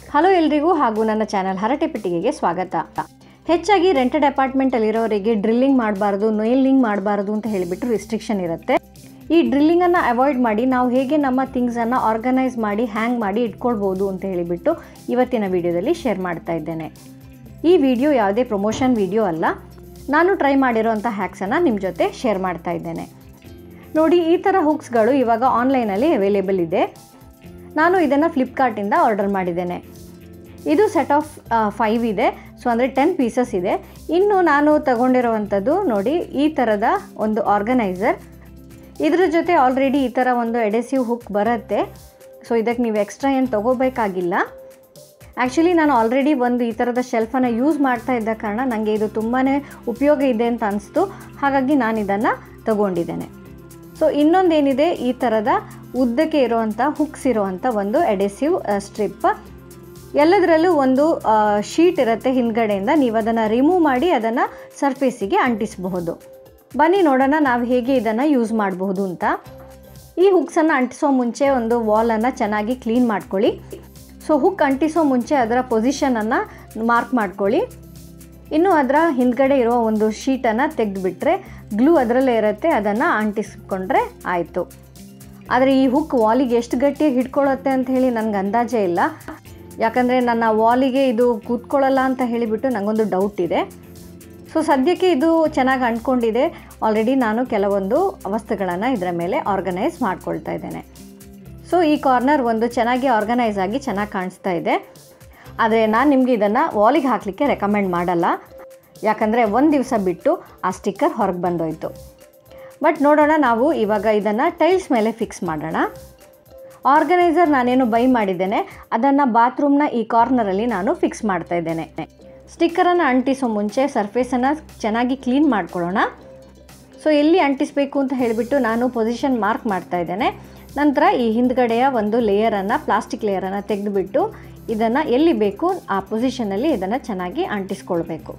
hello ಎಲ್ರಿಗೂ ಹಾಗೂ ನನ್ನ ಚಾನಲ್ ಹರಟೆ ಪೆಟ್ಟಿಗೆಗೆ ಸ್ವಾಗತ ಹೆಚ್ಚಾಗಿ ರೆಂಟೆಡ್ ಅಪಾರ್ಟ್ಮೆಂಟಲ್ಲಿರೋರಿಗೆ ಡ್ರಿಲ್ಲಿಂಗ್ ಮಾಡಬಾರ್ದು ನೈಲಿಂಗ್ ಮಾಡಬಾರ್ದು ಅಂತ ಹೇಳಿಬಿಟ್ಟು ರಿಸ್ಟ್ರಿಕ್ಷನ್ ಇರುತ್ತೆ ಈ ಡ್ರಿಲ್ಲಿಂಗನ್ನು ಅವಾಯ್ಡ್ ಮಾಡಿ ನಾವು ಹೇಗೆ ನಮ್ಮ ಥಿಂಗ್ಸನ್ನು ಆರ್ಗನೈಸ್ ಮಾಡಿ ಹ್ಯಾಂಗ್ ಮಾಡಿ ಇಟ್ಕೊಳ್ಬೋದು ಅಂತ ಹೇಳಿಬಿಟ್ಟು ಇವತ್ತಿನ ವಿಡಿಯೋದಲ್ಲಿ ಶೇರ್ ಮಾಡ್ತಾ ಇದ್ದೇನೆ ಈ ವಿಡಿಯೋ ಯಾವುದೇ ಪ್ರಮೋಷನ್ ವಿಡಿಯೋ ಅಲ್ಲ ನಾನು ಟ್ರೈ ಮಾಡಿರೋಂಥ ಹ್ಯಾಕ್ಸನ್ನು ನಿಮ್ಮ ಜೊತೆ ಶೇರ್ ಮಾಡ್ತಾ ಇದ್ದೇನೆ ನೋಡಿ ಈ ಥರ ಹುಕ್ಸ್ಗಳು ಇವಾಗ ಆನ್ಲೈನಲ್ಲಿ ಅವೈಲೇಬಲ್ ಇದೆ ನಾನು ಇದನ್ನು ಫ್ಲಿಪ್ಕಾರ್ಟಿಂದ ಆರ್ಡರ್ ಮಾಡಿದ್ದೇನೆ ಇದು ಸೆಟ್ ಆಫ್ ಫೈವ್ ಇದೆ ಸೊ ಅಂದರೆ ಟೆನ್ ಪೀಸಸ್ ಇದೆ ಇನ್ನು ನಾನು ತಗೊಂಡಿರುವಂಥದ್ದು ನೋಡಿ ಈ ಥರದ ಒಂದು ಆರ್ಗನೈಸರ್ ಇದ್ರ ಜೊತೆ ಆಲ್ರೆಡಿ ಈ ಥರ ಒಂದು ಎಡೆಸಿವ್ ಹುಕ್ ಬರುತ್ತೆ ಸೊ ಇದಕ್ಕೆ ನೀವು ಎಕ್ಸ್ಟ್ರಾ ಏನು ತೊಗೋಬೇಕಾಗಿಲ್ಲ ಆ್ಯಕ್ಚುಲಿ ನಾನು ಆಲ್ರೆಡಿ ಒಂದು ಈ ಥರದ ಶೆಲ್ಫನ್ನು ಯೂಸ್ ಮಾಡ್ತಾ ಇದ್ದ ಕಾರಣ ನನಗೆ ಇದು ತುಂಬಾ ಉಪಯೋಗ ಇದೆ ಅಂತ ಅನಿಸ್ತು ಹಾಗಾಗಿ ನಾನು ಇದನ್ನು ತಗೊಂಡಿದ್ದೇನೆ ಸೊ ಇನ್ನೊಂದೇನಿದೆ ಈ ಥರದ ಉದ್ದಕ್ಕೆ ಇರುವಂಥ ಹುಕ್ಸ್ ಇರುವಂಥ ಒಂದು ಎಡೆಸಿವ್ ಸ್ಟ್ರಿಪ್ ಎಲ್ಲದರಲ್ಲೂ ಒಂದು ಶೀಟ್ ಇರುತ್ತೆ ಹಿಂದ್ಗಡೆಯಿಂದ ನೀವು ಅದನ್ನು ರಿಮೂವ್ ಮಾಡಿ ಅದನ್ನು ಸರ್ಫೇಸಿಗೆ ಅಂಟಿಸಬಹುದು ಬನ್ನಿ ನೋಡೋಣ ನಾವು ಹೇಗೆ ಇದನ್ನು ಯೂಸ್ ಮಾಡಬಹುದು ಅಂತ ಈ ಹುಕ್ಸನ್ನು ಅಂಟಿಸೋ ಮುಂಚೆ ಒಂದು ವಾಲನ್ನು ಚೆನ್ನಾಗಿ ಕ್ಲೀನ್ ಮಾಡ್ಕೊಳ್ಳಿ ಸೊ ಹುಕ್ ಅಂಟಿಸೋ ಮುಂಚೆ ಅದರ ಪೊಸಿಷನನ್ನು ಮಾರ್ಕ್ ಮಾಡ್ಕೊಳ್ಳಿ ಇನ್ನು ಅದರ ಹಿಂದ್ಗಡೆ ಇರೋ ಒಂದು ಶೀಟನ್ನು ತೆಗೆದುಬಿಟ್ರೆ ಗ್ಲೂ ಅದರಲ್ಲೇ ಇರುತ್ತೆ ಅದನ್ನು ಅಂಟಿಸ್ಕೊಂಡ್ರೆ ಆಯಿತು ಆದರೆ ಈ ಹುಕ್ ವಾಲಿಗೆ ಎಷ್ಟು ಗಟ್ಟಿಯಾಗಿ ಹಿಡ್ಕೊಳ್ಳುತ್ತೆ ಅಂತ ಹೇಳಿ ನನಗೆ ಅಂದಾಜೇ ಇಲ್ಲ ಯಾಕಂದರೆ ನನ್ನ ವಾಲಿಗೆ ಇದು ಕೂತ್ಕೊಳ್ಳಲ್ಲ ಅಂತ ಹೇಳಿಬಿಟ್ಟು ನನಗೊಂದು ಡೌಟ್ ಇದೆ ಸೊ ಸದ್ಯಕ್ಕೆ ಇದು ಚೆನ್ನಾಗಿ ಅಂಟ್ಕೊಂಡಿದೆ ಆಲ್ರೆಡಿ ನಾನು ಕೆಲವೊಂದು ವಸ್ತುಗಳನ್ನು ಇದರ ಮೇಲೆ ಆರ್ಗನೈಸ್ ಮಾಡ್ಕೊಳ್ತಾ ಇದ್ದೇನೆ ಸೊ ಈ ಕಾರ್ನರ್ ಒಂದು ಚೆನ್ನಾಗಿ ಆರ್ಗನೈಸ್ ಆಗಿ ಚೆನ್ನಾಗಿ ಕಾಣಿಸ್ತಾ ಇದೆ ಆದರೆ ನಾನು ನಿಮಗೆ ಇದನ್ನು ವಾಲಿಗೆ ಹಾಕಲಿಕ್ಕೆ ರೆಕಮೆಂಡ್ ಮಾಡಲ್ಲ ಯಾಕಂದರೆ ಒಂದು ದಿವಸ ಬಿಟ್ಟು ಆ ಸ್ಟಿಕ್ಕರ್ ಹೊರಗೆ ಬಂದೋಯ್ತು ಬಟ್ ನೋಡೋಣ ನಾವು ಇವಾಗ ಇದನ್ನು ಟೈಲ್ಸ್ ಮೇಲೆ ಫಿಕ್ಸ್ ಮಾಡೋಣ ಆರ್ಗನೈಸರ್ ನಾನೇನು ಬೈ ಮಾಡಿದ್ದೇನೆ ಅದನ್ನು ಬಾತ್ರೂಮ್ನ ಈ ಕಾರ್ನರಲ್ಲಿ ನಾನು ಫಿಕ್ಸ್ ಮಾಡ್ತಾ ಇದ್ದೇನೆ ಸ್ಟಿಕ್ಕರನ್ನು ಅಂಟಿಸೋ ಮುಂಚೆ ಸರ್ಫೇಸನ್ನು ಚೆನ್ನಾಗಿ ಕ್ಲೀನ್ ಮಾಡ್ಕೊಳ್ಳೋಣ ಸೊ ಎಲ್ಲಿ ಅಂಟಿಸಬೇಕು ಅಂತ ಹೇಳಿಬಿಟ್ಟು ನಾನು ಪೊಸಿಷನ್ ಮಾರ್ಕ್ ಮಾಡ್ತಾ ಇದ್ದೇನೆ ನಂತರ ಈ ಹಿಂದ್ಗಡೆಯ ಒಂದು ಲೇಯರನ್ನು ಪ್ಲಾಸ್ಟಿಕ್ ಲೇಯರನ್ನು ತೆಗೆದುಬಿಟ್ಟು ಇದನ್ನು ಎಲ್ಲಿ ಬೇಕು ಆ ಪೊಸಿಷನಲ್ಲಿ ಇದನ್ನು ಚೆನ್ನಾಗಿ ಅಂಟಿಸ್ಕೊಳ್ಬೇಕು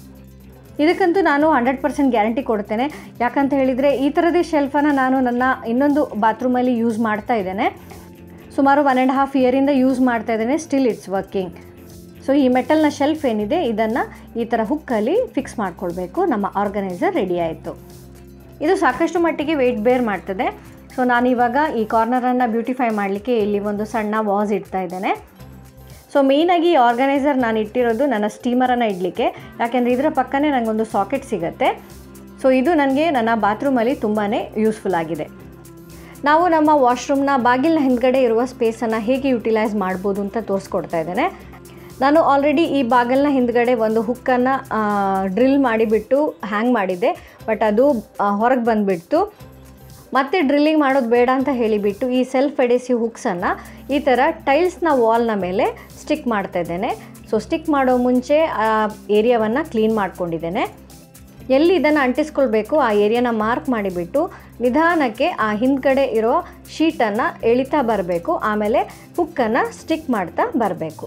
ಇದಕ್ಕಂತೂ ನಾನು ಹಂಡ್ರೆಡ್ ಪರ್ಸೆಂಟ್ ಗ್ಯಾರಂಟಿ ಕೊಡ್ತೇನೆ ಯಾಕಂತ ಹೇಳಿದರೆ ಈ ಥರದೇ ಶೆಲ್ಫನ್ನು ನಾನು ನನ್ನ ಇನ್ನೊಂದು ಬಾತ್ರೂಮಲ್ಲಿ ಯೂಸ್ ಮಾಡ್ತಾ ಇದ್ದೇನೆ ಸುಮಾರು ಒನ್ ಆ್ಯಂಡ್ ಹಾಫ್ ಇಯರಿಂದ ಯೂಸ್ ಮಾಡ್ತಾ ಇದ್ದೇನೆ ಸ್ಟಿಲ್ ಇಟ್ಸ್ ವರ್ಕಿಂಗ್ ಸೊ ಈ ಮೆಟಲ್ನ ಶೆಲ್ಫ್ ಏನಿದೆ ಇದನ್ನು ಈ ಥರ ಹುಕ್ಕಲ್ಲಿ ಫಿಕ್ಸ್ ಮಾಡ್ಕೊಳ್ಬೇಕು ನಮ್ಮ ಆರ್ಗನೈಸರ್ ರೆಡಿ ಆಯಿತು ಇದು ಸಾಕಷ್ಟು ಮಟ್ಟಿಗೆ ವೆಯ್ಟ್ ಬೇರ್ ಮಾಡ್ತದೆ ಸೊ ನಾನಿವಾಗ ಈ ಕಾರ್ನರನ್ನು ಬ್ಯೂಟಿಫೈ ಮಾಡಲಿಕ್ಕೆ ಇಲ್ಲಿ ಒಂದು ಸಣ್ಣ ವಾಸ್ ಇಡ್ತಾ ಇದ್ದೇನೆ ಸೊ ಮೇಯ್ನಾಗಿ ಆರ್ಗನೈಸರ್ ನಾನು ಇಟ್ಟಿರೋದು ನನ್ನ ಸ್ಟೀಮರನ್ನು ಇಡಲಿಕ್ಕೆ ಯಾಕೆಂದರೆ ಇದರ ಪಕ್ಕನೇ ನನಗೊಂದು ಸಾಕೆಟ್ ಸಿಗುತ್ತೆ ಸೊ ಇದು ನನಗೆ ನನ್ನ ಬಾತ್ರೂಮಲ್ಲಿ ತುಂಬಾ ಯೂಸ್ಫುಲ್ ಆಗಿದೆ ನಾವು ನಮ್ಮ ವಾಶ್ರೂಮ್ನ ಬಾಗಿಲಿನ ಹಿಂದ್ಗಡೆ ಇರುವ ಸ್ಪೇಸನ್ನು ಹೇಗೆ ಯುಟಿಲೈಸ್ ಮಾಡ್ಬೋದು ಅಂತ ತೋರಿಸ್ಕೊಡ್ತಾ ಇದ್ದೇನೆ ನಾನು ಆಲ್ರೆಡಿ ಈ ಬಾಗಿಲಿನ ಹಿಂದ್ಗಡೆ ಒಂದು ಹುಕ್ಕನ್ನು ಡ್ರಿಲ್ ಮಾಡಿಬಿಟ್ಟು ಹ್ಯಾಂಗ್ ಮಾಡಿದ್ದೆ ಬಟ್ ಅದು ಹೊರಗೆ ಬಂದುಬಿಡ್ತು ಮತ್ತೆ ಡ್ರಿಲ್ಲಿಂಗ್ ಮಾಡೋದು ಬೇಡ ಅಂತ ಹೇಳಿಬಿಟ್ಟು ಈ ಸೆಲ್ಫ್ ಎಡೆಸಿವ್ ಹುಕ್ಸನ್ನು ಈ ಥರ ಟೈಲ್ಸ್ನ ವಾಲ್ನ ಮೇಲೆ ಸ್ಟಿಕ್ ಮಾಡ್ತಾ ಇದ್ದೇನೆ ಸೊ ಸ್ಟಿಕ್ ಮಾಡೋ ಮುಂಚೆ ಆ ಏರಿಯಾವನ್ನು ಕ್ಲೀನ್ ಮಾಡ್ಕೊಂಡಿದ್ದೇನೆ ಎಲ್ಲಿ ಇದನ್ನು ಅಂಟಿಸ್ಕೊಳ್ಬೇಕು ಆ ಏರಿಯಾನ ಮಾರ್ಕ್ ಮಾಡಿಬಿಟ್ಟು ನಿಧಾನಕ್ಕೆ ಆ ಹಿಂದ್ಗಡೆ ಇರೋ ಶೀಟನ್ನು ಎಳಿತಾ ಬರಬೇಕು ಆಮೇಲೆ ಹುಕ್ಕನ್ನು ಸ್ಟಿಕ್ ಮಾಡ್ತಾ ಬರಬೇಕು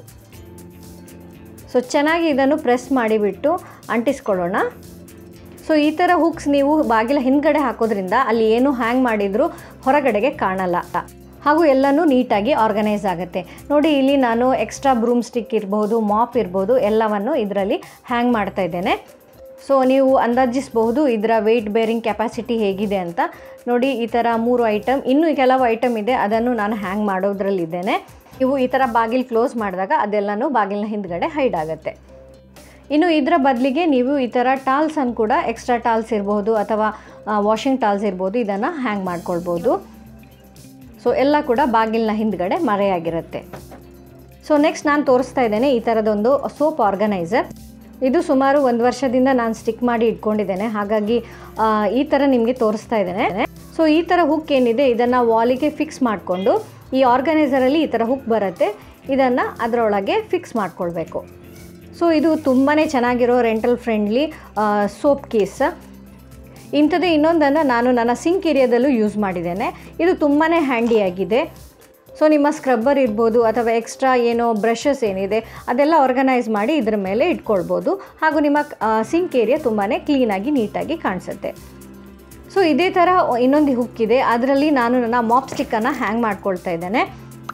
ಸೊ ಚೆನ್ನಾಗಿ ಇದನ್ನು ಪ್ರೆಸ್ ಮಾಡಿಬಿಟ್ಟು ಅಂಟಿಸ್ಕೊಳ್ಳೋಣ ಸೊ ಈ ಥರ ಹುಕ್ಸ್ ನೀವು ಬಾಗಿಲ ಹಿಂದ್ಗಡೆ ಹಾಕೋದ್ರಿಂದ ಅಲ್ಲಿ ಏನು ಹ್ಯಾಂಗ್ ಮಾಡಿದರೂ ಹೊರಗಡೆಗೆ ಕಾಣಲ್ಲ ಹಾಗೂ ಎಲ್ಲನೂ ನೀಟಾಗಿ ಆರ್ಗನೈಸ್ ಆಗುತ್ತೆ ನೋಡಿ ಇಲ್ಲಿ ನಾನು ಎಕ್ಸ್ಟ್ರಾ ಬ್ರೂಮ್ ಸ್ಟಿಕ್ ಇರ್ಬೋದು ಮಾಪ್ ಇರ್ಬೋದು ಎಲ್ಲವನ್ನು ಇದರಲ್ಲಿ ಹ್ಯಾಂಗ್ ಮಾಡ್ತಾ ಇದ್ದೇನೆ ಸೊ ನೀವು ಅಂದಾಜಿಸಬಹುದು ಇದರ ವೆಯ್ಟ್ ಬೇರಿಂಗ್ ಕೆಪಾಸಿಟಿ ಹೇಗಿದೆ ಅಂತ ನೋಡಿ ಈ ಥರ ಮೂರು ಐಟಮ್ ಇನ್ನೂ ಕೆಲವು ಐಟಮ್ ಇದೆ ಅದನ್ನು ನಾನು ಹ್ಯಾಂಗ್ ಮಾಡೋದ್ರಲ್ಲಿದ್ದೇನೆ ನೀವು ಈ ಥರ ಬಾಗಿಲು ಕ್ಲೋಸ್ ಮಾಡಿದಾಗ ಅದೆಲ್ಲನೂ ಬಾಗಿಲಿನ ಹಿಂದ್ಗಡೆ ಹೈಡ್ ಆಗುತ್ತೆ ಇನ್ನು ಇದರ ಬದಲಿಗೆ ನೀವು ಈ ಥರ ಟಾಲ್ಸನ್ನು ಕೂಡ ಎಕ್ಸ್ಟ್ರಾ ಟಾಲ್ಸ್ ಇರ್ಬೋದು ಅಥವಾ ವಾಷಿಂಗ್ ಟಾಲ್ಸ್ ಇರ್ಬೋದು ಇದನ್ನು ಹ್ಯಾಂಗ್ ಮಾಡ್ಕೊಳ್ಬೋದು ಸೊ ಎಲ್ಲ ಕೂಡ ಬಾಗಿಲಿನ ಹಿಂದ್ಗಡೆ ಮರೆಯಾಗಿರುತ್ತೆ ಸೊ ನೆಕ್ಸ್ಟ್ ನಾನು ತೋರಿಸ್ತಾ ಇದ್ದೇನೆ ಈ ಥರದೊಂದು ಸೋಪ್ ಆರ್ಗನೈಸರ್ ಇದು ಸುಮಾರು ಒಂದು ವರ್ಷದಿಂದ ನಾನು ಸ್ಟಿಕ್ ಮಾಡಿ ಇಟ್ಕೊಂಡಿದ್ದೇನೆ ಹಾಗಾಗಿ ಈ ಥರ ನಿಮಗೆ ತೋರಿಸ್ತಾ ಇದ್ದೇನೆ ಸೊ ಈ ಥರ ಹುಕ್ ಏನಿದೆ ಇದನ್ನು ವಾಲಿಗೆ ಫಿಕ್ಸ್ ಮಾಡಿಕೊಂಡು ಈ ಆರ್ಗನೈಸರಲ್ಲಿ ಈ ಥರ ಹುಕ್ ಬರುತ್ತೆ ಇದನ್ನು ಅದರೊಳಗೆ ಫಿಕ್ಸ್ ಮಾಡ್ಕೊಳ್ಬೇಕು ಸೊ ಇದು ತುಂಬಾ ಚೆನ್ನಾಗಿರೋ ರೆಂಟಲ್ ಫ್ರೆಂಡ್ಲಿ ಸೋಪ್ ಕೇಸ್ ಇಂಥದ್ದೇ ಇನ್ನೊಂದನ್ನು ನಾನು ನನ್ನ ಸಿಂಕ್ ಏರಿಯಾದಲ್ಲೂ ಯೂಸ್ ಮಾಡಿದ್ದೇನೆ ಇದು ತುಂಬಾ ಹ್ಯಾಂಡಿಯಾಗಿದೆ ಸೊ ನಿಮ್ಮ ಸ್ಕ್ರಬ್ಬರ್ ಇರ್ಬೋದು ಅಥವಾ ಎಕ್ಸ್ಟ್ರಾ ಏನೋ ಬ್ರಷಸ್ ಏನಿದೆ ಅದೆಲ್ಲ ಆರ್ಗನೈಸ್ ಮಾಡಿ ಇದ್ರ ಮೇಲೆ ಇಟ್ಕೊಳ್ಬೋದು ಹಾಗೂ ನಿಮ್ಮ ಸಿಂಕ್ ಏರಿಯಾ ತುಂಬಾ ಕ್ಲೀನಾಗಿ ನೀಟಾಗಿ ಕಾಣಿಸುತ್ತೆ ಸೊ ಇದೇ ಥರ ಇನ್ನೊಂದು ಹುಕ್ ಇದೆ ಅದರಲ್ಲಿ ನಾನು ನನ್ನ ಮಾಪ್ ಸ್ಟಿಕ್ಕನ್ನು ಹ್ಯಾಂಗ್ ಮಾಡ್ಕೊಳ್ತಾ ಇದ್ದೇನೆ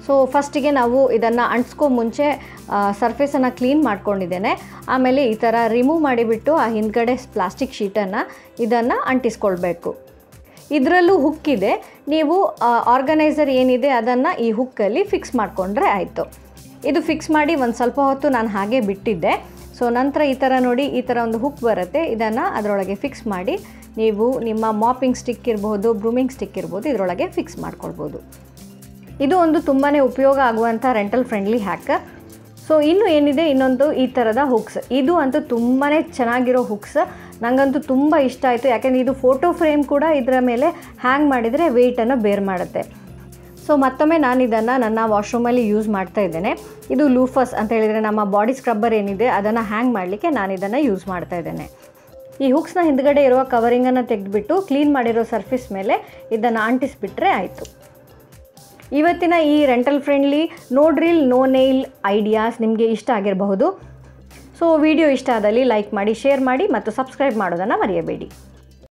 ಸೊ ಫಸ್ಟಿಗೆ ನಾವು ಇದನ್ನು ಅಂಟಿಸ್ಕೊ ಮುಂಚೆ ಸರ್ಫೇಸನ್ನು ಕ್ಲೀನ್ ಮಾಡ್ಕೊಂಡಿದ್ದೇನೆ ಆಮೇಲೆ ಈ ಥರ ರಿಮೂವ್ ಮಾಡಿಬಿಟ್ಟು ಆ ಹಿಂದ್ಗಡೆ ಪ್ಲಾಸ್ಟಿಕ್ ಶೀಟನ್ನು ಇದನ್ನು ಅಂಟಿಸ್ಕೊಳ್ಬೇಕು ಇದರಲ್ಲೂ ಹುಕ್ ಇದೆ ನೀವು ಆರ್ಗನೈಸರ್ ಏನಿದೆ ಅದನ್ನು ಈ ಹುಕ್ಕಲ್ಲಿ ಫಿಕ್ಸ್ ಮಾಡಿಕೊಂಡ್ರೆ ಆಯಿತು ಇದು ಫಿಕ್ಸ್ ಮಾಡಿ ಒಂದು ಸ್ವಲ್ಪ ಹೊತ್ತು ನಾನು ಹಾಗೆ ಬಿಟ್ಟಿದ್ದೆ ಸೊ ನಂತರ ಈ ಥರ ನೋಡಿ ಈ ಥರ ಒಂದು ಹುಕ್ ಬರುತ್ತೆ ಇದನ್ನು ಅದರೊಳಗೆ ಫಿಕ್ಸ್ ಮಾಡಿ ನೀವು ನಿಮ್ಮ ಮಾಪಿಂಗ್ ಸ್ಟಿಕ್ ಇರ್ಬೋದು ಬ್ರೂಮಿಂಗ್ ಸ್ಟಿಕ್ ಇರ್ಬೋದು ಇದರೊಳಗೆ ಫಿಕ್ಸ್ ಮಾಡ್ಕೊಳ್ಬೋದು ಇದು ಒಂದು ತುಂಬಾ ಉಪಯೋಗ ಆಗುವಂಥ ರೆಂಟಲ್ ಫ್ರೆಂಡ್ಲಿ ಹ್ಯಾಕ್ ಸೊ ಇನ್ನು ಏನಿದೆ ಇನ್ನೊಂದು ಈ ಥರದ ಹುಕ್ಸ್ ಇದು ಅಂತೂ ತುಂಬಾ ಚೆನ್ನಾಗಿರೋ ಹುಕ್ಸ್ ನನಗಂತೂ ತುಂಬ ಇಷ್ಟ ಆಯಿತು ಯಾಕೆಂದರೆ ಇದು ಫೋಟೋ ಫ್ರೇಮ್ ಕೂಡ ಇದರ ಮೇಲೆ ಹ್ಯಾಂಗ್ ಮಾಡಿದರೆ ವೆಯ್ಟನ್ನು ಬೇರ್ ಮಾಡುತ್ತೆ ಸೊ ಮತ್ತೊಮ್ಮೆ ನಾನು ಇದನ್ನು ನನ್ನ ವಾಶ್ರೂಮಲ್ಲಿ ಯೂಸ್ ಮಾಡ್ತಾ ಇದ್ದೇನೆ ಇದು ಲೂಫಸ್ ಅಂತ ಹೇಳಿದರೆ ನಮ್ಮ ಬಾಡಿ ಸ್ಕ್ರಬ್ಬರ್ ಏನಿದೆ ಅದನ್ನು ಹ್ಯಾಂಗ್ ಮಾಡಲಿಕ್ಕೆ ನಾನು ಇದನ್ನು ಯೂಸ್ ಮಾಡ್ತಾ ಇದ್ದೇನೆ ಈ ಹುಕ್ಸ್ನ ಹಿಂದ್ಗಡೆ ಇರುವ ಕವರಿಂಗನ್ನು ತೆಗೆದುಬಿಟ್ಟು ಕ್ಲೀನ್ ಮಾಡಿರೋ ಸರ್ಫೇಸ್ ಮೇಲೆ ಇದನ್ನು ಅಂಟಿಸ್ಬಿಟ್ರೆ ಆಯಿತು ಇವತ್ತಿನ ಈ rental friendly no drill no nail ideas ನಿಮಗೆ ಇಷ್ಟ ಆಗಿರಬಹುದು ಸೊ ವಿಡಿಯೋ ಇಷ್ಟ ಆದಲ್ಲಿ ಲೈಕ್ ಮಾಡಿ ಶೇರ್ ಮಾಡಿ ಮತ್ತು ಸಬ್ಸ್ಕ್ರೈಬ್ ಮಾಡೋದನ್ನು ಮರೆಯಬೇಡಿ